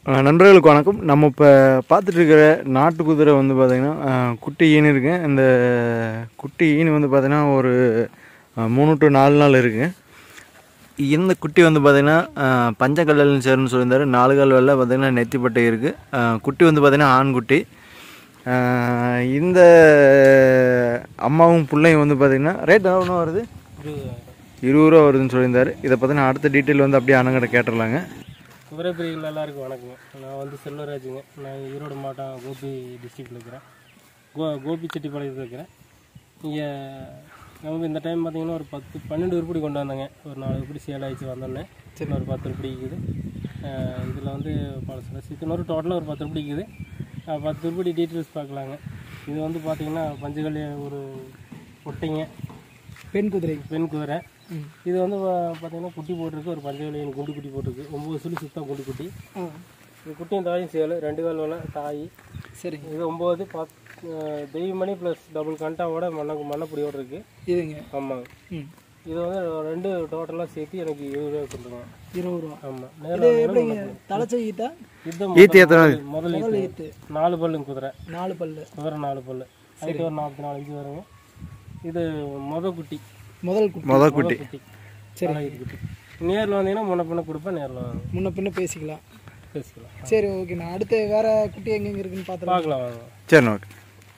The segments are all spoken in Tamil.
அஹ் நண்பர்களுக்கு வணக்கம் நம்ம இப்போ பார்த்துட்டு இருக்கிற நாட்டு குதிரை வந்து பார்த்திங்கன்னா அஹ், குட்டி ஈனு இருக்கு இந்த குட்டி ஈனு வந்து பார்த்திங்கன்னா ஒரு அஹ், மூணு டு நாலு நாள் இருக்குது இந்த குட்டி வந்து பார்த்திங்கன்னா அஹ், பஞ்சக்கல்லல்னு சேருன்னு சொல்லியிருந்தாரு நாலு கால் வெள்ளை பார்த்திங்கன்னா நெத்திப்பட்டை இருக்குது குட்டி வந்து பார்த்திங்கன்னா ஆண் குட்டி அஹ், இந்த அம்மாவும் பிள்ளையும் வந்து பார்த்திங்கன்னா ரேட் எவ்வளோ வருது இருபது ரூபா வருதுன்னு சொல்லியிருந்தாரு இதை பற்றின அடுத்த டீட்டெயில் வந்து அப்படியே அண்ணங்கிட்ட கேட்டுடலாங்க குதிரை பிரிவுகள் எல்லாருக்கும் வணக்கங்க நான் வந்து செல்வராஜுங்க நான் ஈரோடு மாவட்டம் கோபி டிஸ்ட்ரிக்டில் இருக்கிறேன் கோ கோபி செட்டிப்பாளையத்தில் இருக்கிறேன் இங்கே நமக்கு இந்த டைம் பார்த்தீங்கன்னா ஒரு பத்து பன்னெண்டு உருப்படி கொண்டு வந்தாங்க ஒரு நாலு உருப்படி சேல் ஆயிடுச்சு வந்தோடனே சரி ஒரு பத்து உருப்படி இருக்குது இதில் வந்து பல சில சித்தனூறு டோட்டலாக ஒரு பத்து உருப்படி இருக்குது அஹ் பத்து உருப்படி டீட்டெயில்ஸ் பார்க்கலாங்க இது வந்து பார்த்தீங்கன்னா பஞ்சகல்ய ஒரு ஒட்டைங்க பெண் குதிரை பெண் குதிரை இது வந்து பா- பார்த்தீங்கன்னா குட்டி போட்டிருக்கு ஒரு பஞ்சவலியின் குண்டு குட்டி போட்டிருக்கு ஒம்பது சொல்லி சுத்தம் குண்டு குட்டி ஆ இது குட்டியும் தாயும் சேலு ரெண்டு கால் வேலை தாய் சரிங்க இது ஒம்பது பத் அஹ் தெய்வமணி ப்ளஸ் டபுள் கண்டாவோட மண்ண மண்ணப்படியோட இருக்குது இதுங்க ஆமாங்க ம் இது வந்து ரெண்டு டோட்டலாக சேர்த்து எனக்கு இருபது ரூபா சொல்லுங்க இருபது ரூபா ஆமாம் இது நேரில் எப்படிங்க தலைச்சை ஈத்தா இது ஈத்தி எத்தனை முதல் முதல் ஈத்து. ஈத்து நாலு பல்லுங்க குதிரை நாலு பல்லு குதிரை நாலு பல்லு ஹைட்டு ஒரு நாற்பத்தி நாலு இன்ச்சு வருங்க இது மொத குட்டி முதல் குட்டி மொதல் குட்டி குட்டி சரி அழகு குட்டி நேரில் வந்தீங்கன்னா முன்ன பின்ன கொடுப்பேன் நேரில் வாங்க முன்ன பின்ன பேசிக்கலாம் பேசிக்கலாம் சரி ஓகேண்ணா அடுத்து வேற குட்டி எங்கெங்க இருக்குன்னு பார்த்துலாம் பார்க்கலாம் வாங்க சரிண்ணா ஓகே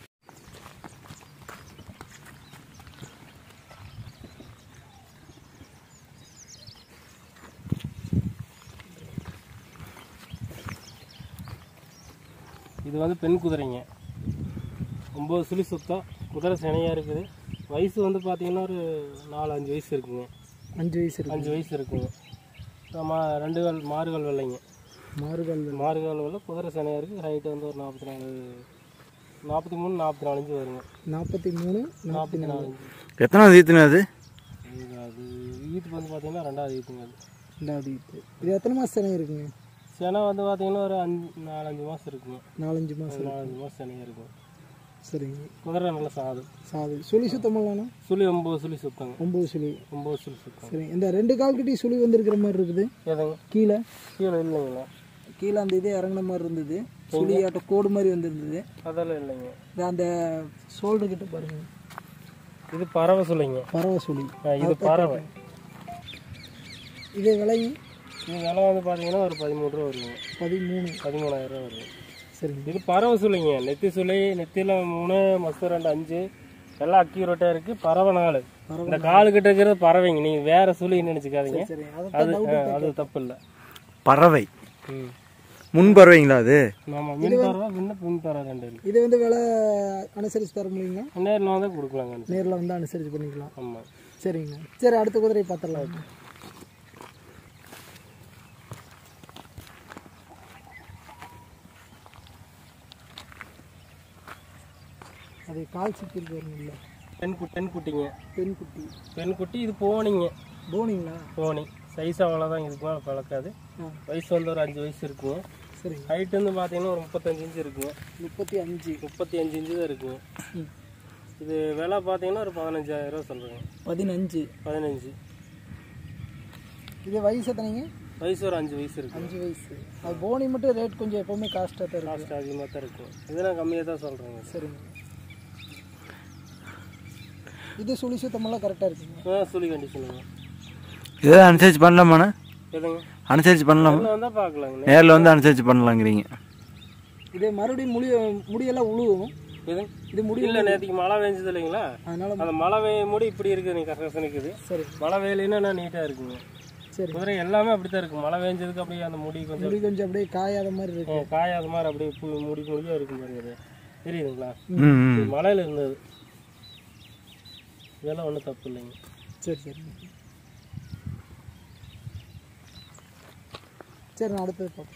இது வந்து பெண் குதிரைங்க ஒம்பது சுழி சுத்தம் குதிரை சினையாக இருக்குது வயசு வந்து பார்த்தீங்கன்னா ஒரு நாலு அஞ்சு வயசு இருக்குங்க அஞ்சு வயசு இருக்கு அஞ்சு வயசு இருக்குங்க மா ரெண்டு கால் மாறுகால் வெள்ளைங்க மாறுகால் மாறுகால் வெள்ளை குதிரை சினையாக இருக்குது ஹைட்டு வந்து ஒரு நாற்பத்தி நாலு நாற்பத்தி மூணு நாற்பத்தி நாலு இன்ச்சு வருங்க நாற்பத்தி மூணு நாற்பத்தி நாலு இன்ச்சு எத்தனாவது ஈத்துனா அது இது அது ஈத்துக்கு வந்து பார்த்தீங்கன்னா ரெண்டாவது ஈத்துங்க அது ரெண்டாவது ஈத்து இது எத்தனை மாதம் சினை இருக்குங்க சினை வந்து பார்த்தீங்கன்னா ஒரு அஞ்சு நாலஞ்சு மாதம் இருக்குங்க நாலஞ்சு மாதம் நாலஞ்சு மாதம் சினையாக இருக்கும் சரிங்க குதிரை நல்லா சாது சாது சுழி சுத்தமில்லண்ணா சுழி ஒம்பது சுழி சுத்தங்க ஒம்பது சுழி ஒம்பது சுழி சுத்தம் சரி இந்த ரெண்டு கால் கிட்டி சுழி வந்திருக்கிற மாதிரி இருக்குது எதுங்க கீழே கீழே இல்லைங்களா கீழே அந்த இது இறங்குன மாதிரி இருந்தது சுழியாட்ட கோடு மாதிரி வந்திருந்தது அதெல்லாம் இல்லைங்க இது அந்த ஷோல்டர் கிட்ட பாருங்க இது பறவை சொல்லிங்க பறவை சுழி இது பறவை இது விலைங்க இது விலை வந்து பார்த்தீங்கன்னா ஒரு பதிமூணு ரூபா வருங்க பதிமூணு பதிமூணாயிரம் ரூபா வருங்க சரிங்க இது பறவை சொல்லிங்க நெத்தி சுழி நெத்தியில் மூணு மஸ்து ரெண்டு அஞ்சு எல்லாம் அக்யூரேட்டாக இருக்குது பறவை நாலு இந்த காலு கிட்ட இருக்கிறது பறவைங்க நீங்கள் வேற சுழின்னு நினச்சிக்காதீங்க சரி அதை அது ஆ, அது தப்பு இல்லை பறவை ம் முன் பறவைங்களா அது ஆமாம் மின் பறவை பின்ன பின் பறவை ரெண்டு இருக்கு இது வந்து விலை அனுசரித்து தர முடியுங்களா நேரில் வந்து கொடுக்கலாங்க நேரில் வந்து அனுசரித்து பண்ணிக்கலாம் ஆமாம் சரிங்க சரி அடுத்த குதிரை பார்த்துடலாம் அது கால் சிக்கிருக்கு வருங்கல்ல பெண் குட்டி பெண் குட்டிங்க பெண் குட்டி பெண் குட்டி இது போனிங்க போனிங்களா போனி சைஸ் அவ்வளோதான் இதுக்கு மேலே பழக்காது ஆ வயசு வந்து ஒரு அஞ்சு வயசு இருக்குங்க சரிங்க ஹைட் வந்து பார்த்தீங்கன்னா ஒரு முப்பத்தஞ்சு இன்ச்சு இருக்குங்க முப்பத்தி அஞ்சு முப்பத்தி அஞ்சு இன்ச்சு தான் இருக்குங்க ம். இது விலை பார்த்தீங்கன்னா ஒரு பதினஞ்சாயிரம் ரூபா சொல்கிறேங்க பதினஞ்சு பதினஞ்சு இது வயசு எத்தனைங்க வயசு ஒரு அஞ்சு வயசு இருக்கு அஞ்சு வயசு அது போனி மட்டும் ரேட் கொஞ்சம் எப்போவுமே காஸ்ட்டாக தான் இருக்கும் காஸ்ட் அதிகமாக தான் இருக்கும் இது நான் கம்மியாக தான் சொல்கிறேங்க சரிங்க இது சுழி சுத்தமெல்லாம் கரெக்டாக இருக்குங்க ஆ சொல்லி கண்டிஷனுங்க இதை அனுசரிச்சு பண்ணலாமாண்ணா எதுங்க அனுசரிச்சு பண்ணலாமா நேரில் வந்தால் பார்க்கலாங்க நேரில் வந்து அனுசரிச்சு பண்ணலாங்கிறீங்க இது மறுபடியும் முடி முடியெல்லாம் உழுவும் எதுங்க இது முடி இல்லை நேற்றுக்கு மழை பெஞ்சது இல்லைங்களா அதனால அந்த மழை வெய்ய மூடி இப்படி இருக்குது நீங்கள் கரெக்டாக நிற்குது சரி மழை வெயிலின்னா நீட்டாக இருக்குங்க சரி குதிரை எல்லாமே அப்படி தான் இருக்கும் மழை பெஞ்சதுக்கு அப்படியே அந்த முடி கொஞ்சம் முடி கொஞ்சம் அப்படியே காயாத மாதிரி இருக்கு ஆ, காயாத மாதிரி அப்படியே பூ முடி முடியாக இருக்கும் பாருங்க அது. தெரியுதுங்களா ம் ம் இது மலையில் இருந்தது இதெல்லாம் ஒன்றும் தப்பு இல்லைங்க சரி சரி சரி நான் அடுத்தது பார்ப்போம்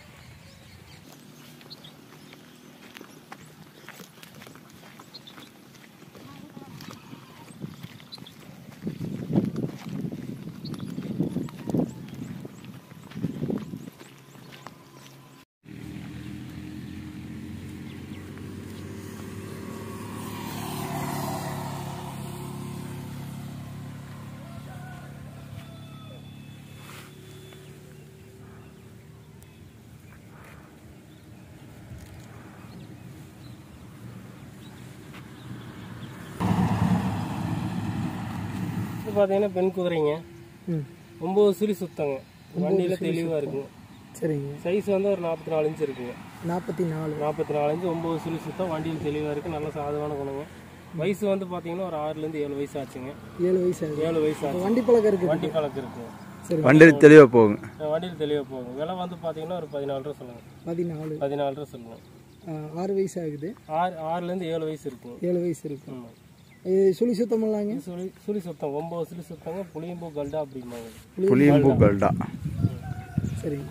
பார்த்தீங்கன்னா பெண் குதிரைங்க ம் ஒம்பது சுழி சுத்தங்க வண்டியில் தெளிவாக இருக்குங்க சரிங்க சைஸ் வந்து ஒரு நாற்பத்தி நாலு இன்ச் இருக்குங்க நாற்பத்தி நாலு நாற்பத்தி நாலு இன்ச்சு ஒம்பது சுழி சுத்தம் வண்டியில் தெளிவாக இருக்குது நல்ல சாதமான குணங்க வயசு வந்து பார்த்தீங்கன்னா ஒரு ஆறுலேருந்து ஏழு வயசு ஆச்சுங்க ஏழு வயசு ஆகுது ஏழு வயசு ஆச்சு வண்டி பழக்கம் இருக்குது வண்டி பழக்கம் இருக்குங்க சரி வண்டி தெளிவாக போகுங்க வண்டியில் தெளிவாக போகும் விலை வந்து பார்த்தீங்கன்னா ஒரு பதினாலு ரூபா சொல்லுங்க பதினாலு பதினாலு ரூபா சொல்லுங்க ஆ, ஆறு வயசு ஆகுது ஆறு ஆறுலேருந்து ஏழு வயசு இருக்குங்க ஏழு வயசு இருக்கு ஆமாம் இது சுழி சுத்தம் பண்ணலாங்க இது சுழி சுழி சுத்தம் ஒம்பது சுழி சுத்தங்க புளியம்பூ கல்டா அப்படிம்பாங்க புளியம்பூ கல்டா சரிங்க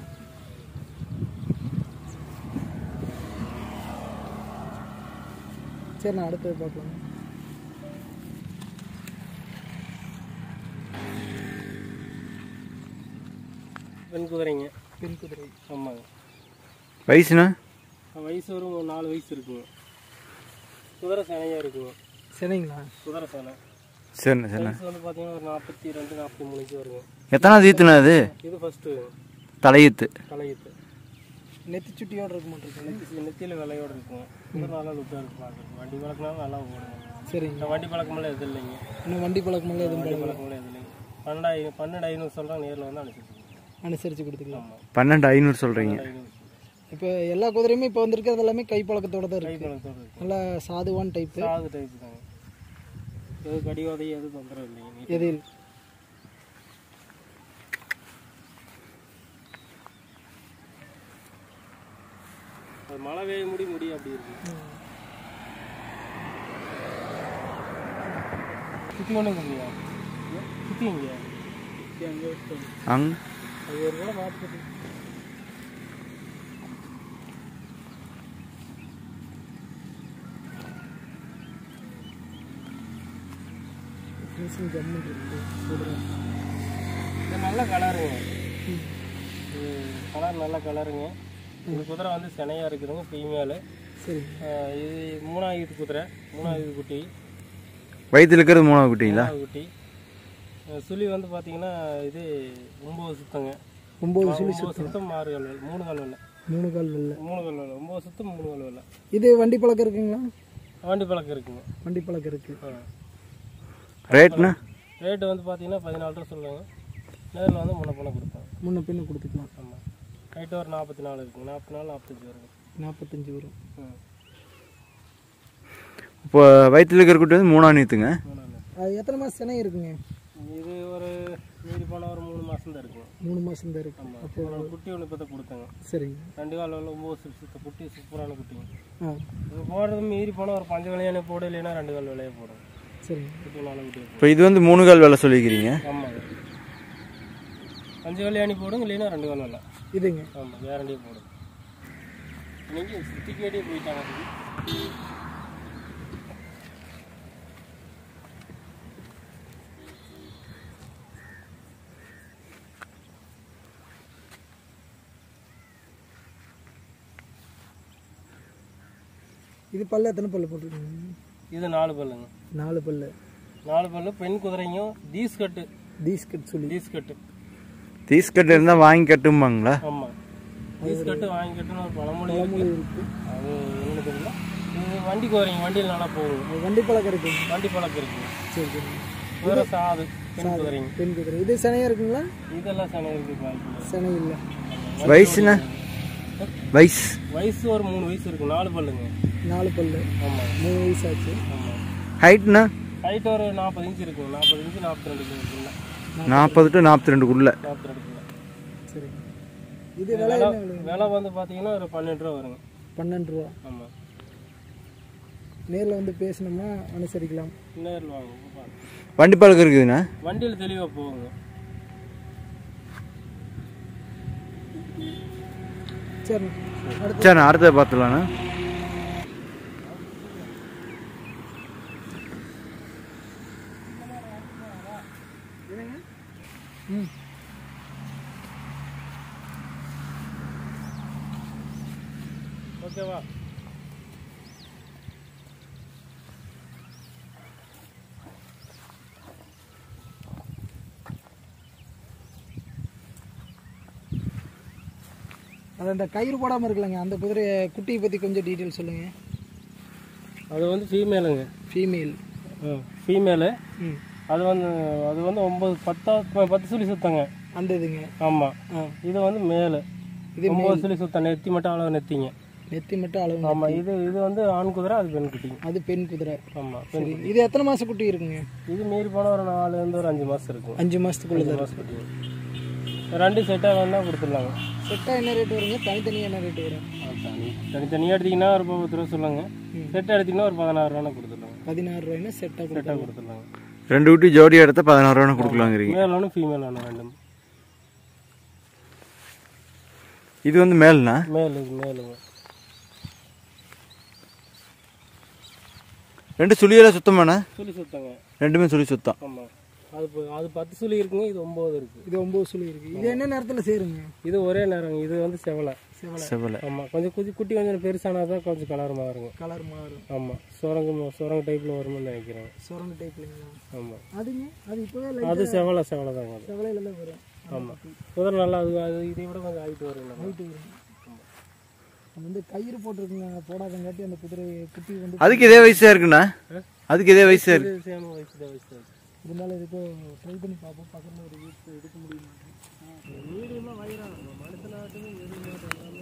சரி நான் அடுத்தது பார்க்கலாம் பெண் குதிரைங்க பெண் குதிரை ஆமாங்க வயசுண்ணா வயசு ஒரு ஒரு நாலு வயசு இருக்குங்க குதிரை சேனையாக இருக்குங்க சரிங்களா குதிரை சேனை சரிண்ணா சரிண்ணா வயசு வந்து பார்த்தீங்கன்னா ஒரு நாற்பத்தி ரெண்டு நாற்பத்தி மூணு இன்ச்சு வருங்க எத்தனாவது ஈத்துண்ணா அது இது ஃபஸ்ட்டு தலையீத்து தலையீத்து நெத்தி சுட்டியோட இருக்க மாட்டிருக்கு நெத்தி நெத்தியில் விலையோடு இருக்குங்க குதிரை நல்லா லுக்காக இருக்கு பார்க்குறது வண்டி பழக்கினாலும் நல்லா போடுங்க சரிங்க இந்த வண்டி பழக்கமெல்லாம் எதுவும் இல்லைங்க இன்னும் வண்டி பழக்கமெல்லாம் எதுவும் வண்டி பழக்கமெல்லாம் எதுவும் இல்லைங்க பன்னெண்டாயிரம் பன்னெண்டு ஐநூறு சொல்கிறாங்க நேரில் வந்து அனுப்பிச்சிருக்கோங்க அனுசரித்து கொடுத்துக்கலாம் ஆமாம் பன்னெண்டு ஐநூறு சொல்கிறீங்க ஐநூறு இப்போ எல்லா குதிரையுமே இப்போ வந்திருக்கிறது எல்லாமே கை பழக்கத்தோட தான் கை இருக்கு பழக்கத்தோடு இருக்கு நல்லா சாதுவான டைப்பு சாது டைப் தாங்க எது கடி உதவி எதுவும் தொந்தரவு இல்லைங்க எது அது மழை பெய்ய முடி முடி அப்படி இருக்கு சுற்றி ஒன்றும் இல்லையா சுற்றி இங்கே அங் அது ஒரு கூட பார்த்துட்டு ஃபினிஷிங் ஜம்மு இருக்கு குதிரை இது நல்ல கலருங்க இது கலர் நல்ல கலருங்க இந்த குதிரை வந்து சினையாக இருக்குதுங்க ஃபீமேலு சரி இது மூணாவது குதிரை மூணாவது குட்டி வயிற்றுல இருக்கிறது மூணாவது குட்டிங்களா மூணாவது குட்டி அஹ் சுழி வந்து பார்த்தீங்கன்னா இது ஒம்பது சுத்தங்க ஒம்பது சுழி ஒம்பது சுத்தம் ஆறு கால் வெள்ளை மூணு கால் வெள்ளை மூணு கால் வெள்ளை மூணு கால் வெள்ளை ஒம்பது சுத்தம் மூணு கால் வெள்ளை இது வண்டி பழக்கம் இருக்குங்களா வண்டி பழக்கம் இருக்குங்க வண்டி பழக்கம் இருக்கு ஆ. ரேட்ண்ணா ரேட்டு வந்து பார்த்தீங்கன்னா பதினாலு ரூபா சொல்லுவாங்க நேரில் வந்து முன்ன பணம் கொடுப்பாங்க முன்ன பின்ன கொடுத்துக்கலாம் ஆமாம் நைட்டு ஒரு நாற்பத்தி நாலு இருக்குங்க நாற்பத்தி நாலு நாற்பத்தஞ்சு வருங்க நாற்பத்தஞ்சு வரும் ம் இப்போ வயிற்றுல இருக்கிற குட்டி வந்து மூணாம் நீத்துங்க மூணாவது அது எத்தனை மாதம் சினை இருக்குங்க இது ஒரு மீறி போனால் ஒரு மூணு மாதம் தான் இருக்குங்க மூணு மாதம் தான் இருக்கு ஆமாம் ஒரு குட்டி ஒன்று இப்போ தான் கொடுத்தாங்க சரிங்க ரெண்டு கால் உள்ள ஒம்பது சுத்த குட்டி சூப்பரான குட்டிங்க ஆ இது போடுறது மீறி போனால் ஒரு பஞ்சு விலையான போடு இல்லைன்னா ரெண்டு கால் விலையே போடும் சரிங்க குட்டி நல்ல குட்டி இப்போ இது வந்து மூணு கால் வேலை சொல்லிக்கிறீங்க ஆமாங்க அஞ்சு கல்யாணி போடுங்க இல்லைன்னா ரெண்டு கால் விலை இதுங்க ஆமாம் கேரண்டியே போடும் இன்னைக்கு சிட்டிக்கேடியே போயிட்டாங்க அதுக்கு. இது பல்லு எத்தனை பல்லு போட்டிருக்கீங்க இது நாலு பல்லுங்க நாலு பல்லு நாலு பல்லு பெண் குதிரையும் தீஸ் கட்டு தீஸ் கட் சொல்லி தீஸ் கட்டு தீஸ்கட்டு இருந்தால் வாங்கி கட்டுமாங்களா ஆமாம் தீஸ் கட்டு வாங்கி கட்டுன்னு ஒரு பழமொழி இருக்கு இருக்கு அது என்னன்னு தெரியல இது வண்டி குதிரைங்க வண்டியில் நல்லா போகுங்க அது வண்டி பழக்கம் இருக்குங்க வண்டி பழக்கம் இருக்குங்க சரி சரி குதிரை சாது பெண் குதிரைங்க பெண் குதிரை இது சினையா இருக்குங்களா இதெல்லாம் சனை இருக்கு வாய்ப்பு சினை இல்லை வயசுண்ணா வயசு வயசு ஒரு மூணு வயசு இருக்கு நாலு பல்லுங்க நாலு பல்லு ஆமாம் மூணு வயசு ஆச்சு ஆமாம் ஹைட்ண்ணா ஹைட் ஒரு நாற்பது இன்ச்சு இருக்குங்க நாற்பது இன்ச்சு நாற்பத்தி ரெண்டு இருக்குங்க நாற்பது டு நாற்பத்தி ரெண்டுக்குள்ள நாற்பத்தி ரெண்டு கிலோ சரி இது விலை என்ன விலை விலை வந்து பார்த்தீங்கன்னா ஒரு பன்னெண்டு ரூபா வருங்க பன்னெண்டு ரூபா ஆமாம் நேரில் வந்து பேசினோம்னா அனுசரிக்கலாம் நேரில் வாங்க பாருங்க. வண்டி பழக்கம் இருக்குதுண்ணா வண்டியில் தெளிவாக போகுங்க சரி அடுத்து சரிண்ணா அடுத்தது பார்த்துலாண்ணா ம் ஓகேவா அது அந்த கயிறு போடாமல் இருக்கலங்க அந்த குதிரை குட்டியை பற்றி கொஞ்சம் டீட்டெயில் சொல்லுங்கள் அது வந்து ஃபீமேலுங்க ஃபீமேல் ஃபீமேலு ம் அது வந்து அது வந்து ஒம்பது பத்தா ப- பத்து சுழி சுத்தங்க அந்த இதுங்க ஆமாம் ஆ இது வந்து மேலு இது ஒம்பது சுழி சுத்தம் நெத்தி மட்டும் அளவு நெத்திங்க நெத்தி மட்டும் அளவு ஆமாம் இது இது வந்து ஆண் குதிரை அது பெண் குட்டிங்க அது பெண் குதிரை ஆமாம் பெண் சரி இது எத்தனை மாச குட்டி இருக்குங்க இது மீறி போனால் ஒரு நாலுலேருந்து ஒரு அஞ்சு மாதம் இருக்குங்க அஞ்சு மாசத்துக்குள்ள அஞ்சு மாதம் குட்டிங்க ரெண்டு செட்டாக வேணால் கொடுத்துடலாங்க செட்டா என்ன ரேட் வருங்க தனித்தனியா என்ன ரேட் வரும் ஆ, தனி தனித்தனியாக எடுத்தீங்கன்னா ஒரு பத்து ரூபா சொல்லுங்க செட் எடுத்தீங்கன்னா ஒரு பதினாறு ரூபா கொடுத்துடலாங்க பதினாறு ரூபாய்னா செட்டா கொடுக்கும் செட்டாக கொடுத்துடலாங்க ரெண்டு குட்டி ஜோடி எடுத்த பதினாறு ரூபா கொடுக்கலாங்கிறீங்க மேல் ஒன்று ஃபீமேல் ஒன்று ரெண்டும் இது வந்து மேல்னா மேல் இது மேலுங்க ரெண்டு சுழியெல்லாம் சுத்தமாண்ணா சுழி சுத்தங்க ரெண்டுமே சுழி சுத்தம் ஆமாம் அது இப்போ அது பத்து சுழி இருக்குங்க இது ஒம்பது இருக்குது இது ஒன்பது சுழி இருக்கு இது என்ன நேரத்துல சேருங்க இது ஒரே நேரம் இது வந்து செவலை செவலை ஆமாம் கொஞ்சம் குட்டி குட்டி கொஞ்சம் பெருசானா தான் கொஞ்சம் கலர் மாறுங்க கலர் மாறும் ஆமாம் சுரங்க சுரங்க டைப்பில் வரும்னு நினைக்கிறேன் சுரங்க டைப்லங்களா ஆமாம் அதுங்க அது இப்போவே அது செவலை செவலை தாங்க அது செவலையில தான் வரும் ஆமாம் குதிரை நல்லா அது அது இதை விட கொஞ்சம் ஆகிட்டு வருங்க ஹைட்டு வரும் அது வந்து கயிறு போட்டிருக்குங்க போடாதங்காட்டி அந்த குதிரை குட்டி வந்து அதுக்கு இதே வயசா இருக்குண்ணா அதுக்கு இதே வயசா இருக்கு இது சேம் வயசு தான் வயசு தான் இருந்தாலும் இதுக்கு ட்ரை பண்ணி பார்ப்போம் பக்கத்தில் ஒரு வீட்டு எடுக்க முடியும் மீடியமாக வயிறாகும் மனுஷனாட்டுமே மீடியமாக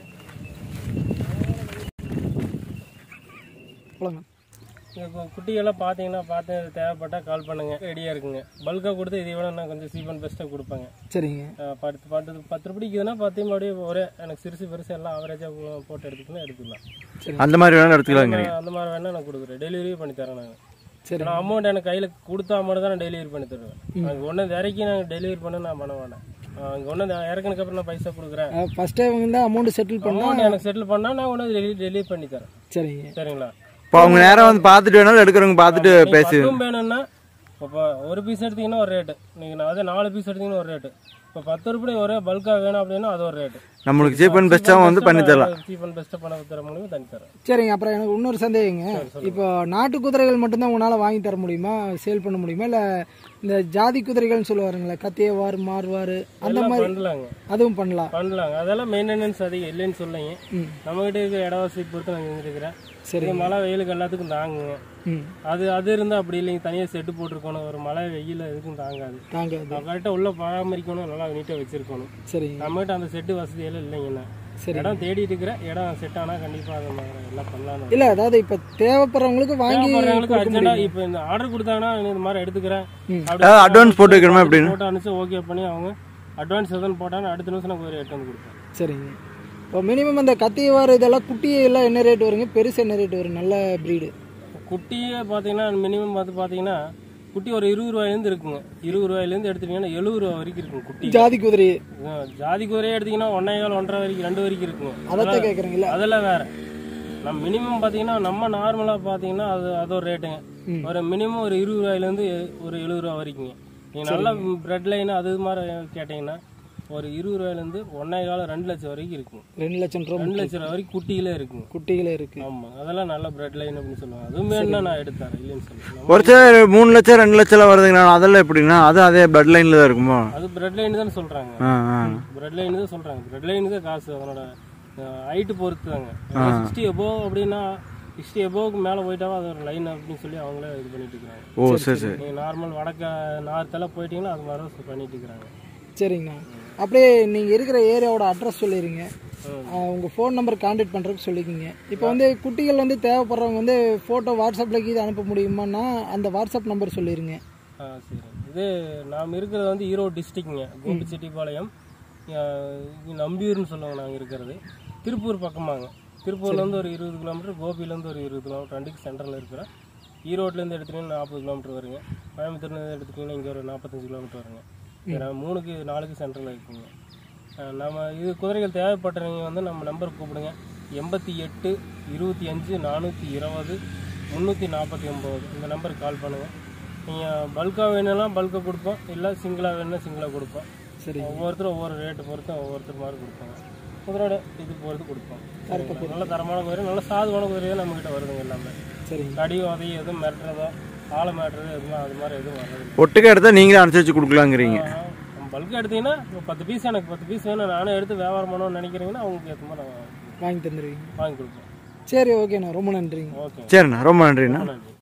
போலாங்க இப்போ குட்டிகள்லாம் பார்த்தீங்கன்னா பார்த்து தேவைப்பட்டால் கால் பண்ணுங்க ரெடியாக இருக்குங்க பல்காக கொடுத்து இதை விட நான் கொஞ்சம் சீப் அண்ட் பெஸ்ட்டாக கொடுப்பேங்க சரிங்க அஹ் பத்து பத்து பத்து ரூபாய்க்கு இருக்குதுன்னா பத்து மறுபடியும் ஒரே எனக்கு சிறுசு பெருசு எல்லாம் ஆவரேஜாக போட்டு எடுத்துக்கணும் எடுத்துக்கலாம் அந்த மாதிரி வேணாலும் எடுத்துக்கலாங்கிறீங்க அந்த மாதிரி வேணால் நான் கொடுக்குறேன் டெலிவரி பண்ணி தரேன் நாங்கள் சரி நான் அமௌண்ட் எனக்கு கையில் கொடுத்தா மட்டும் தான் நான் டெலிவரி பண்ணி தருவேன் அங்கே ஒன்று இறக்கி நான் டெலிவரி பண்ண நான் பண்ண வேணாம் அங்கே ஒன்று இறக்குனதுக்கு அப்புறம் நான் பைசா கொடுக்குறேன் ஃபர்ஸ்ட் டைம் வந்து அமௌண்ட் செட்டில் பண்ணா அமௌண்ட் எனக்கு செட்டில் பண்ணால் நான் ஒன்று டெலிவரி பண்ணி தரேன் சரிங்க சரிங்களா இப்போ அவங்க நேரம் வந்து பார்த்துட்டு வேணாலும் எடுக்கிறவங்க பார்த்துட்டு பேசி பத்தும் வேணும்னா இப்போ ஒரு பீஸ் எடுத்தீங்கன்னா ஒரு ரேட்டு நீங்கள் அதே நாலு பீஸ் எடுத்தீங்கன்னா ஒரு ரேட்டு இப்போ பத்து ரூபாய் ஒரே பல்காக வேணும் அப்படின்னா அது ஒரு ரேட்டு நம்மளுக்கு சீப் அண்ட் பெஸ்ட்டாக வந்து பண்ணி தரலாம் சீப் அண்ட் பெஸ்ட்டாக பண்ண தர முடியும் தனி தரேன் சரிங்க அப்புறம் எனக்கு இன்னொரு சந்தேகங்க இப்போ நாட்டு குதிரைகள் மட்டும்தான் உங்களால் வாங்கி தர முடியுமா சேல் பண்ண முடியுமா இல்லை இந்த ஜாதி குதிரைகள்னு சொல்லுவாருங்களே கத்தியவார் மார்வார் அந்த எல்லாம் மாதிரி பண்ணலாங்க அதுவும் பண்ணலாம் பண்ணலாங்க அதெல்லாம் மெயின்டெனன்ஸ் அதிகம் இல்லைன்னு சொல்லுங்க ம் நம்மகிட்ட இருக்க இட வசதி பொறுத்து நான் செஞ்சுருக்கிறேன் சரி. இது மழை வெயிலுக்கு எல்லாத்துக்கும் தாங்குங்க ம் அது அது இருந்தால் அப்படி இல்லைங்க தனியாக செட்டு போட்டிருக்கணும் ஒரு மழை வெயில் எதுக்கும் தாங்காது தாங்காது நான் கரெக்டாக உள்ள பராமரிக்கணும் நல்லா நீட்டாக வச்சிருக்கணும் சரிங்க நம்மகிட்ட அந்த செட்டு வசதி எல்லாம் இல்லைங்கண்ணா சரி. இடம் தேடிட்டு இருக்கிறேன் இடம் செட் ஆனால் கண்டிப்பாக அதை மாதிரி எல்லாம் பண்ணலாம் இல்லை அதாவது இப்போ தேவைப்படுறவங்களுக்கு வாங்கி தேவைப்படுறவங்களுக்கு கொடுக்க அர்ஜென்ட்டா முடியும் இப்போ இந்த ஆர்டர் கொடுத்தாங்கன்னா நீ இந்த மாதிரி எடுத்துக்கிறேன் ம். அப்படி அதாவது advance போட்டு வைக்கணுமா எப்படின்னு? போட்டோ அனுப்பிச்சு ஓகே பண்ணி அவங்க அட்வான்ஸ் எதுவும் போட்டாங்கன்னா அடுத்த நிமிஷம் நான் ஒரு எட்டு வந்து கொடுப்பேன் சரிங்க இப்போ மினிமம் அந்த கத்தியவார் இதெல்லாம் குட்டி எல்லாம் என்ன ரேட் வருங்க பெருசு என்ன ரேட் வரும் நல்ல ப்ரீடு குட்டியே பார்த்தீங்கன்னா மினிமம் பார்த்து பார்த்தீங்கன்னா குட்டி ஒரு இருபது ரூபாயிலேருந்து இருக்குங்க இருபது ரூபாயிலேருந்து எடுத்துட்டீங்கன்னா எழுபது ரூபா வரைக்கும் இருக்குங்க குட்டி ஜாதி குதிரை ஆ, ஜாதி குதிரையே எடுத்தீங்கன்னா ஒன்றே கால் ஒன்றரை வரைக்கும் ரெண்டு வரைக்கும் இருக்குங்க அதைத்தான் கேட்குறீங்களா அதெல்லாம் வேற நம்ம மினிமம் பார்த்தீங்கன்னா நம்ம நார்மலாக பார்த்தீங்கன்னா அது அது ஒரு ரேட்டுங்க ம். ஒரு மினிமம் ஒரு இருபது ரூபாயிலேருந்து ஒரு எழுபது ரூபா வரைக்குங்க நீங்கள் நல்லா பிரெட் லைன் அது மாதிரி கேட்டிங்கன்னா ஒரு இருபது ரூபாயிலேருந்து ஒன்றே காலம் ரெண்டு லட்சம் வரைக்கும் இருக்குங்க ரெண்டு லட்சம் ரூபா ரெண்டு லட்சம் ரூபா வரைக்கும் குட்டிகளே இருக்குங்க குட்டிகளே இருக்கு ஆமாம் அதெல்லாம் நல்ல பிரெட் லைன் அப்படின்னு சொல்லுவாங்க அதுவும் வேணும்னா நான் எடுத்தேன் இல்லைன்னு சொல்லுவேன் ஒரு சில மூணு லட்சம் ரெண்டு லட்சம்லாம் வருதுங்கண்ணா அதெல்லாம் எப்படின்னா அது அதே பெட் லைனில் தான் இருக்குமோ அது பிரெட் லைன் தான் சொல்கிறாங்க ஆ ஆ பிரெட் லைன் தான் சொல்கிறாங்க பிரெட் லைன் தான் காசு அதனோட ஹைட்டு பொறுத்து தாங்க சிக்ஸ்டி எபோவ் அப்படின்னா சிக்ஸ்டி எபோவுக்கு மேலே போயிட்டாவும் அது ஒரு லைன் அப்படின்னு சொல்லி அவங்களே இது பண்ணிட்டு இருக்காங்க ஓ சரி சரி நீங்கள் நார்மல் வடக்க நார்த்தெல்லாம் போயிட்டீங்கன்னா அது மாதிரி தான் பண்ணிட்டு இருக்கிறாங்க சரிங்கண்ணா அப்படியே நீங்கள் இருக்கிற ஏரியாவோட அட்ரஸ் சொல்லிடுங்க ம். உங்கள் ஃபோன் நம்பர் கான்டாக்ட் பண்ணுறதுக்கு சொல்லிக்கோங்க இப்போ வந்து குட்டிகள் வந்து தேவைப்படுறவங்க வந்து ஃபோட்டோ வாட்ஸ்அப்பில் இது அனுப்ப முடியுமான்னா அந்த வாட்ஸ்அப் நம்பர் சொல்லிடுங்க ஆ சரி இது நாம் இருக்கிறது வந்து ஈரோடு டிஸ்ட்ரிக்ட்ங்க கோபிச்செட்டிப்பாளையம் இங்கே நம்பியூர்னு சொல்லுவாங்க நாங்கள் இருக்கிறது திருப்பூர் பக்கமாங்க திருப்பூர்லேருந்து ஒரு இருபது கிலோமீட்டர் கோபிலேருந்து ஒரு இருபது கிலோமீட்டர் ரெண்டுக்கு சென்டரில் இருக்கிறோம் ஈரோட்லேருந்து எடுத்துட்டீங்கன்னா நாற்பது கிலோமீட்டர் வருங்க கோயம்புத்தூர்லேருந்து எடுத்துட்டிங்கன்னா இங்கே ஒரு நாற்பத்தஞ்சு கிலோமீட்டர் வருங்க இது நம்ம மூணுக்கு நாலுக்கு சென்டரில் இருக்குங்க அஹ் நம்ம இது குதிரைகள் தேவைப்பட்டவங்க வந்து நம்ம நம்பர் கூப்பிடுங்க எண்பத்தி எட்டு இருபத்தி அஞ்சு நானூற்றி இருபது முந்நூற்றி நாற்பத்தி ஒம்பது இந்த நம்பருக்கு கால் பண்ணுங்கள் நீங்கள் பல்காக வேணும்னா பல்காக கொடுப்போம் இல்லை சிங்கிளாக வேணும்னா சிங்கிளாக கொடுப்போம் சரி ஒவ்வொருத்தரும் ஒவ்வொரு ரேட்டு பொறுத்து ஒவ்வொருத்தர் மாதிரி கொடுப்பாங்க குதிரையோட இது பொறுத்து கொடுப்போம் சரிங்களா? நல்ல தரமான குதிரை நல்ல சாதுவான குதிரையே நம்மக்கிட்ட வருதுங்க எல்லாமே சரிங்க கடி உதவி எதுவும் மிரட்டுறதோ ஆளை மிரட்டுறதோ எதுவும் அது மாதிரி எதுவும் வர்றது ஒட்டுக்கா எடுத்தால் நீங்களே அனுசரித்து கொடுக்கலாங்கிறீங்க பல்க் எடுத்தீங்கன்னா இப்போ பத்து பீஸ் எனக்கு பத்து பீஸ் வேணும் நானே எடுத்து வியாபாரம் பண்ணணும்னு நினைக்கிறீங்கன்னா அவங்களுக்கு ஏற்ற மாதிரி நான் வாங்கி தந்துடுவீங்க வாங்கி கொடுப்போம் சரி ஓகேண்ணா ரொம்ப நன்றிங்க ஓகே சரிண்ணா ரொம்ப நன்றிண்ணா நன்றி